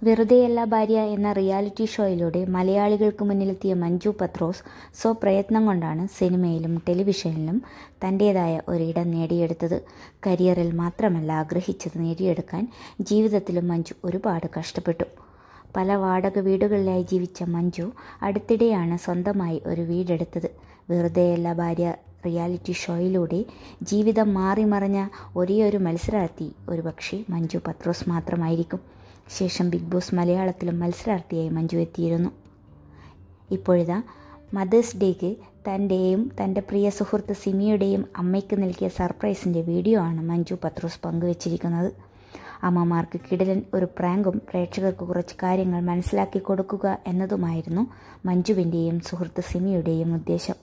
വെറുതെയല്ല ഭാര്യ എന്ന റിയാലിറ്റി ഷോയിലൂടെ മലയാളികൾക്ക് മുന്നിലെത്തിയ മഞ്ജു പത്രോസ് സ്വപ്രയത്നം കൊണ്ടാണ് സിനിമയിലും ടെലിവിഷനിലും തൻ്റേതായ ഒരിടം നേടിയെടുത്തത് കരിയറിൽ മാത്രമല്ല ആഗ്രഹിച്ചത് നേടിയെടുക്കാൻ ജീവിതത്തിലും മഞ്ജു ഒരുപാട് കഷ്ടപ്പെട്ടു പല വാടക വീടുകളിലായി ജീവിച്ച മഞ്ജു അടുത്തിടെയാണ് സ്വന്തമായി ഒരു വീടെടുത്തത് വെറുതെയല്ല ഭാര്യ റിയാലിറ്റി ഷോയിലൂടെ ജീവിതം മാറിമറിഞ്ഞ ഒരേയൊരു മത്സരാർത്ഥി ഒരുപക്ഷെ മഞ്ജു പത്രോസ് മാത്രമായിരിക്കും ശേഷം ബിഗ് ബോസ് മലയാളത്തിലും മത്സരാർത്ഥിയായി മഞ്ജു എത്തിയിരുന്നു ഇപ്പോഴിതാ മദേഴ്സ് ഡേക്ക് തൻ്റെയും തൻ്റെ പ്രിയ സുഹൃത്ത് സിമിയുടെയും അമ്മയ്ക്ക് നൽകിയ സർപ്രൈസിൻ്റെ വീഡിയോ ആണ് മഞ്ജു പത്രോസ് പങ്കുവച്ചിരിക്കുന്നത് അമ്മമാർക്ക് കിടലൻ ഒരു പ്രാങ്കും പ്രേക്ഷകർക്ക് കുറച്ച് കാര്യങ്ങൾ മനസ്സിലാക്കി കൊടുക്കുക എന്നതുമായിരുന്നു മഞ്ജുവിൻ്റെയും സുഹൃത്ത് സിമിയുടെയും ഉദ്ദേശം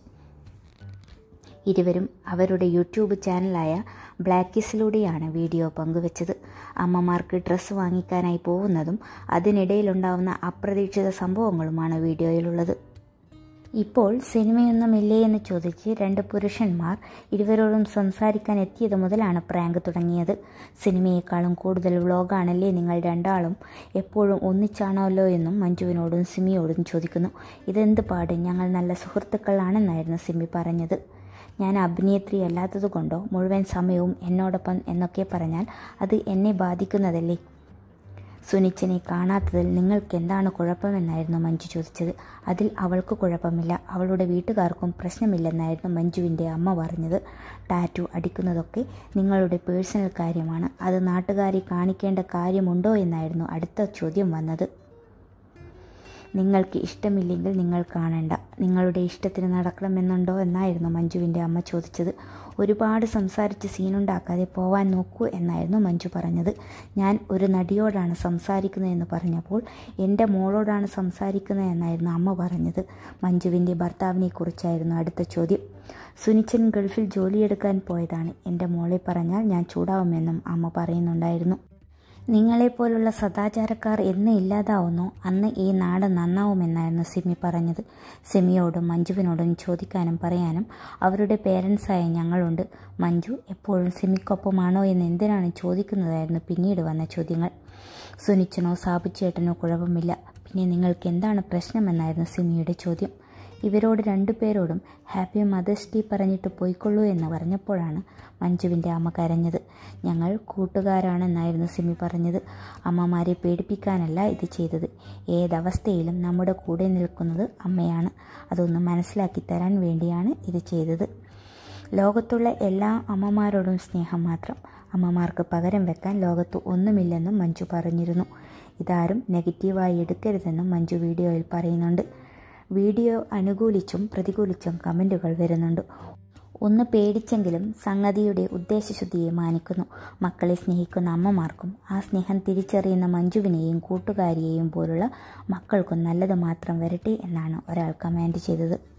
ഇരുവരും അവരുടെ യൂട്യൂബ് ചാനലായ ബ്ലാക്കിസിലൂടെയാണ് വീഡിയോ പങ്കുവച്ചത് അമ്മമാർക്ക് ഡ്രസ്സ് വാങ്ങിക്കാനായി പോകുന്നതും അതിനിടയിലുണ്ടാവുന്ന അപ്രതീക്ഷിത സംഭവങ്ങളുമാണ് വീഡിയോയിലുള്ളത് ഇപ്പോൾ സിനിമയൊന്നുമില്ലേ എന്ന് ചോദിച്ച് രണ്ട് പുരുഷന്മാർ ഇരുവരോടും സംസാരിക്കാൻ എത്തിയത് മുതലാണ് പ്രാങ്ക് തുടങ്ങിയത് സിനിമയെക്കാളും കൂടുതൽ വ്ളോഗാണല്ലേ നിങ്ങൾ രണ്ടാളും എപ്പോഴും ഒന്നിച്ചാണല്ലോ എന്നും മഞ്ജുവിനോടും സിമിയോടും ചോദിക്കുന്നു ഇതെന്ത് പാട് ഞങ്ങൾ നല്ല സുഹൃത്തുക്കളാണെന്നായിരുന്നു സിമി പറഞ്ഞത് ഞാൻ അഭിനേത്രി അല്ലാത്തതുകൊണ്ടോ മുഴുവൻ സമയവും എന്നോടൊപ്പം എന്നൊക്കെ പറഞ്ഞാൽ അത് എന്നെ ബാധിക്കുന്നതല്ലേ സുനിച്ചനെ കാണാത്തതിൽ നിങ്ങൾക്ക് എന്താണ് കുഴപ്പമെന്നായിരുന്നു മഞ്ജു ചോദിച്ചത് അതിൽ അവൾക്ക് കുഴപ്പമില്ല അവളുടെ വീട്ടുകാർക്കും പ്രശ്നമില്ലെന്നായിരുന്നു മഞ്ജുവിൻ്റെ അമ്മ പറഞ്ഞത് ടാറ്റു അടിക്കുന്നതൊക്കെ നിങ്ങളുടെ പേഴ്സണൽ കാര്യമാണ് അത് നാട്ടുകാരെ കാണിക്കേണ്ട കാര്യമുണ്ടോ എന്നായിരുന്നു അടുത്ത ചോദ്യം വന്നത് നിങ്ങൾക്ക് ഇഷ്ടമില്ലെങ്കിൽ നിങ്ങൾ കാണണ്ട നിങ്ങളുടെ ഇഷ്ടത്തിന് നടക്കണമെന്നുണ്ടോ എന്നായിരുന്നു മഞ്ജുവിൻ്റെ അമ്മ ചോദിച്ചത് ഒരുപാട് സംസാരിച്ച് സീനുണ്ടാക്കാതെ പോവാൻ നോക്കൂ എന്നായിരുന്നു മഞ്ജു പറഞ്ഞത് ഞാൻ ഒരു നടിയോടാണ് സംസാരിക്കുന്നതെന്ന് പറഞ്ഞപ്പോൾ എൻ്റെ മോളോടാണ് സംസാരിക്കുന്നത് എന്നായിരുന്നു അമ്മ പറഞ്ഞത് മഞ്ജുവിൻ്റെ ഭർത്താവിനെ കുറിച്ചായിരുന്നു അടുത്ത ചോദ്യം സുനിച്ചൻ ഗൾഫിൽ ജോലിയെടുക്കാൻ പോയതാണ് എൻ്റെ മോളെ പറഞ്ഞാൽ ഞാൻ ചൂടാവുമെന്നും അമ്മ പറയുന്നുണ്ടായിരുന്നു നിങ്ങളെപ്പോലുള്ള സദാചാരക്കാർ എന്ന് ഇല്ലാതാവുന്നു അന്ന് ഈ നാട് നന്നാവുമെന്നായിരുന്നു സിമി പറഞ്ഞത് സിമിയോടും മഞ്ജുവിനോടും ചോദിക്കാനും പറയാനും അവരുടെ പേരൻസായ ഞങ്ങളുണ്ട് മഞ്ജു എപ്പോഴും സിമിക്കൊപ്പമാണോ എന്ന് എന്തിനാണ് ചോദിക്കുന്നതായിരുന്നു പിന്നീട് വന്ന ചോദ്യങ്ങൾ സുനിച്ചനോ സാബുച്ചേട്ടനോ കുഴപ്പമില്ല പിന്നെ നിങ്ങൾക്ക് എന്താണ് പ്രശ്നമെന്നായിരുന്നു സിമിയുടെ ചോദ്യം ഇവരോട് രണ്ടുപേരോടും ഹാപ്പി മദേഴ്സ് ഡേ പറഞ്ഞിട്ട് പോയിക്കൊള്ളൂ എന്ന് പറഞ്ഞപ്പോഴാണ് മഞ്ജുവിൻ്റെ അമ്മ കരഞ്ഞത് ഞങ്ങൾ കൂട്ടുകാരാണെന്നായിരുന്നു സിമി പറഞ്ഞത് അമ്മമാരെ പേടിപ്പിക്കാനല്ല ഇത് ചെയ്തത് ഏതവസ്ഥയിലും നമ്മുടെ കൂടെ നിൽക്കുന്നത് അമ്മയാണ് അതൊന്ന് മനസ്സിലാക്കി തരാൻ വേണ്ടിയാണ് ഇത് ചെയ്തത് ലോകത്തുള്ള എല്ലാ അമ്മമാരോടും സ്നേഹം മാത്രം അമ്മമാർക്ക് പകരം വെക്കാൻ ലോകത്ത് ഒന്നുമില്ലെന്നും മഞ്ജു പറഞ്ഞിരുന്നു ഇതാരും നെഗറ്റീവായി എടുക്കരുതെന്നും മഞ്ജു വീഡിയോയിൽ പറയുന്നുണ്ട് വീഡിയോ അനുകൂലിച്ചും പ്രതികൂലിച്ചും കമൻറ്റുകൾ വരുന്നുണ്ട് ഒന്ന് പേടിച്ചെങ്കിലും സംഗതിയുടെ ഉദ്ദേശശുദ്ധിയെ മാനിക്കുന്നു മക്കളെ സ്നേഹിക്കുന്ന അമ്മമാർക്കും ആ സ്നേഹം തിരിച്ചറിയുന്ന മഞ്ജുവിനെയും കൂട്ടുകാരിയെയും പോലുള്ള മക്കൾക്കും നല്ലത് മാത്രം വരട്ടെ എന്നാണ് ഒരാൾ കമൻറ്റ് ചെയ്തത്